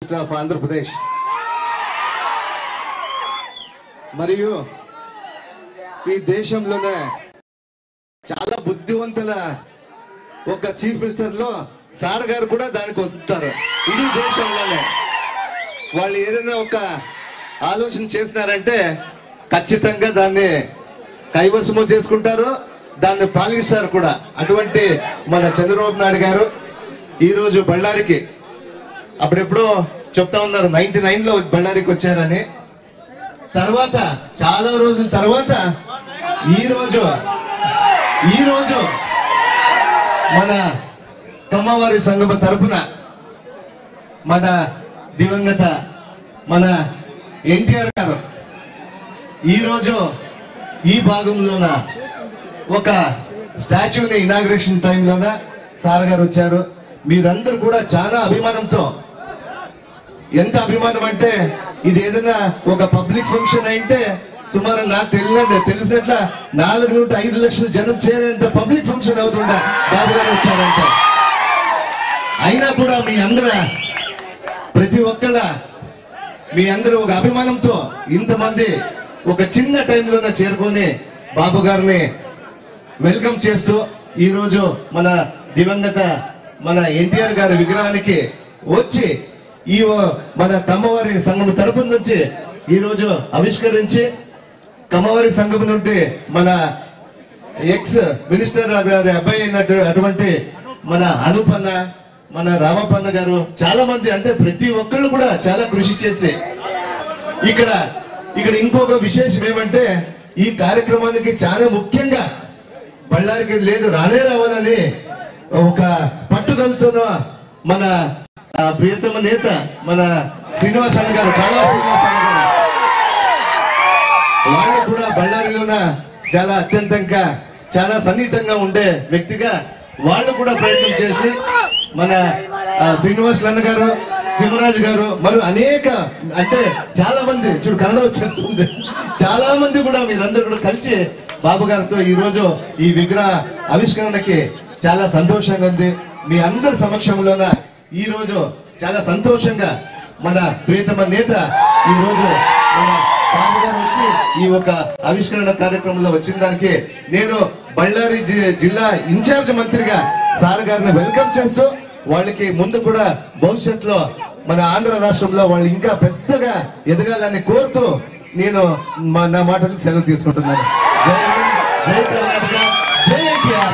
of Andhra Pradesh మరియు ఈ దేశంలోనే చాలా బుద్ధివంతుల ఒక చీఫ్ మినిస్టర్ లో సార్ గారు కూడా దానికి వస్తుంటారు ఇడీ దేశంలోనే వాళ్ళు ఏదైనా ఒక ఆలోచన చేసినారంటే ఖచ్చితంగా దాన్ని కైవసము చేసుకుంటారు దాన్ని పాలిస్తారు కూడా అటువంటి మన చంద్రబాబు నాయుడు గారు ఈ రోజు బళ్ళారికి అప్పుడెప్పుడో చెప్తా ఉన్నారు నైన్టీ నైన్ లో బళ్ళారికి వచ్చారని తర్వాత చాలా రోజుల తర్వాత ఈ రోజు ఈ రోజు మన కమ్మవారి సంగమ తరపున మన దివంగత మన ఎన్టీఆర్ గారు ఈరోజు ఈ భాగంలోన ఒక స్టాచ్యూని ఇనాగ్రేషన్ టైంలోన సార్ గారు వచ్చారు మీరందరూ కూడా చాలా అభిమానంతో ఎంత అభిమానం అంటే ఇది ఏదైనా ఒక పబ్లిక్ ఫంక్షన్ అయితే సుమారు నాకు తెలియదండి తెలిసినట్ల నాలుగు నుండి ఐదు లక్షల జనం చేరేంత పబ్లిక్ ఫంక్షన్ అవుతుండే బాబు గారు వచ్చారంటే అయినా కూడా మీ అందర ప్రతి ఒక్కళ్ళ మీ అందరూ ఒక అభిమానంతో ఇంతమంది ఒక చిన్న టైంలోనే చేరుకొని బాబు గారిని వెల్కమ్ చేస్తూ ఈ రోజు మన దివంగత మన ఎన్టీఆర్ గారి విగ్రహానికి వచ్చి ఈ ఓ- మన కమ్మవారి సంఘం తరపు నుంచి ఈ రోజు ఆవిష్కరించి కమ్మవారి సంఘం నుండి మన ఎక్స్ మినిస్టర్ గారి అబ్బాయి అయినట్టు అటువంటి మన అనుపన్న మన రామపన్న గారు చాలా మంది అంటే ప్రతి ఒక్కళ్ళు కూడా చాలా కృషి చేసి ఇక్కడ ఇక్కడ ఇంకొక విశేషం ఏమంటే ఈ కార్యక్రమానికి చాలా ముఖ్యంగా బళ్ళారికి లేదు రానే రావాలని ఒక పట్టుదలతో మన ఆ, ప్రియతమ నేత మన శ్రీనివాస్ అన్న గారు కాలువ శ్రీనివాస్ అన్న గారు వాళ్ళు కూడా బళ్ళారిలోన చాలా అత్యంతంగా చాలా సన్నిహితంగా ఉండే వ్యక్తిగా వాళ్ళు కూడా ప్రయత్నం చేసి మన ఆ, శ్రీనివాస్ అన్న గారు తిమ్మరాజు గారు మరియు అనేక అంటే చాలా మంది చూడు కన్నడ వచ్చేస్తుంది చాలా మంది కూడా మీరందరూ కూడా కలిసి బాబు గారితో ఈ రోజు ఈ విగ్రహ ఆవిష్కరణకి చాలా సంతోషంగా ఉంది మీ అందరి సమక్షంలోన ఈ రోజు చాలా సంతోషంగా మన ప్రియతమ నేత ఈ రోజు మన బాబు గారు వచ్చి ఈ ఒక ఆవిష్కరణ కార్యక్రమంలో వచ్చిన దానికి నేను బళ్ళారి జి- జిల్లా ఇన్ఛార్జ్ మంత్రిగా సార్ గారిని వెల్కమ్ చేస్తూ వాళ్ళకి ముందు కూడా భవిష్యత్తులో మన ఆంధ్ర రాష్ట్రంలో వాళ్ళు ఇంకా పెద్దగా ఎదగాలని కోరుతూ నేను మా నా మాటలకు సెలవు తీసుకుంటున్నాను జై హింద్, జై కర్ణాటక జై ఎన్టీఆర్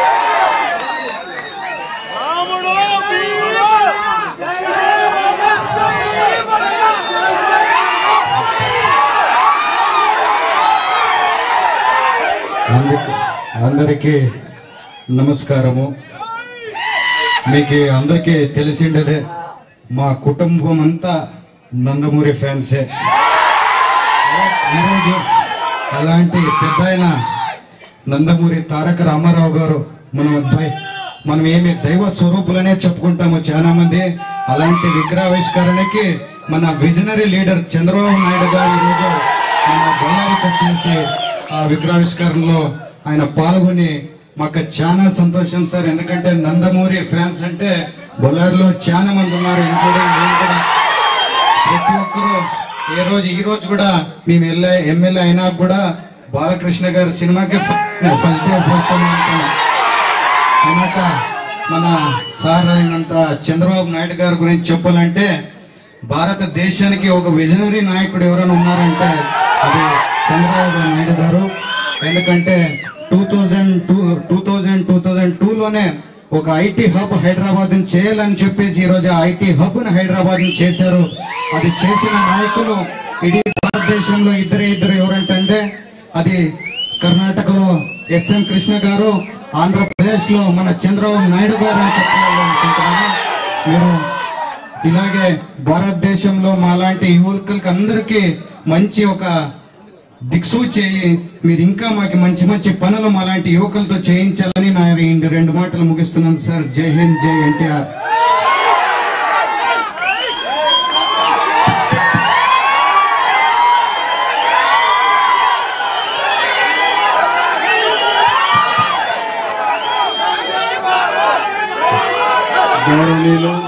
రాముడు వీర అందరికి అందరికీ నమస్కారము మీకు అందరికీ తెలిసిండేదే మా కుటుంబం అంతా నందమూరి ఫ్యాన్సే ఈరోజు అలాంటి పెద్ద ఆయన నందమూరి తారక రామారావు గారు మనం దై- మనం ఏమి దైవ స్వరూపులనే చెప్పుకుంటాము చాలా మంది అలాంటి విగ్రహావిష్కరణకి మన విజనరీ లీడర్ చంద్రబాబు నాయుడు గారు ఈరోజు మన బళ్ళారికి వచ్చేసి ఆ విగ్రహావిష్కరణలో ఆయన పాల్గొని మాకు చాలా సంతోషం సార్ ఎందుకంటే నందమూరి ఫ్యాన్స్ అంటే బొల్లారిలో చాలా మంది ఉన్నారు ఇంక్లూడింగ్ నేను కూడా ప్రతి ఒక్కరు ఏ రోజు ఈ రోజు కూడా మేము వెళ్ళే ఎమ్మెల్యే అయినా కూడా బాలకృష్ణ గారి సినిమాకి ఫస్ట్ డే ఫస్ట్ షో ఉంటాం అయినాక మన సార్ అయినంత చంద్రబాబు నాయుడు గారి గురించి చెప్పాలంటే భారతదేశానికి ఒక విజనరీ నాయకుడు ఎవరైనా ఉన్నారంటే అది చంద్రబాబు నాయుడు గారు ఎందుకంటే two thousand two two thousand two thousand టూలోనే ఒక ఐటీ హబ్ హైదరాబాద్ చేయాలని చెప్పేసి ఈ రోజు ఐటీ హబ్ ని హైదరాబాద్ చేశారు అది చేసిన నాయకులు ఇడీ భారతదేశంలో ఇద్దరే ఇద్దరు ఎవరంటే అది కర్ణాటకలో ఎస్ఎం కృష్ణ గారు ఆంధ్రప్రదేశ్ లో మన చంద్రబాబు నాయుడు గారు అని చెప్పాలనుకుంటున్నాను మీరు ఇలాగే భారతదేశంలో మాలాంటి యువకులకి అందరికీ మంచి ఒక దిక్సూచి మీరు ఇంకా మాకు మంచి మంచి పనులు మాలాంటి యువకులతో చేయించాలని నా ఈ రెండు మాటలు ముగిస్తున్నాను సార్ జై హింద్ జై ఎన్టీఆర్ గౌరవనీయులు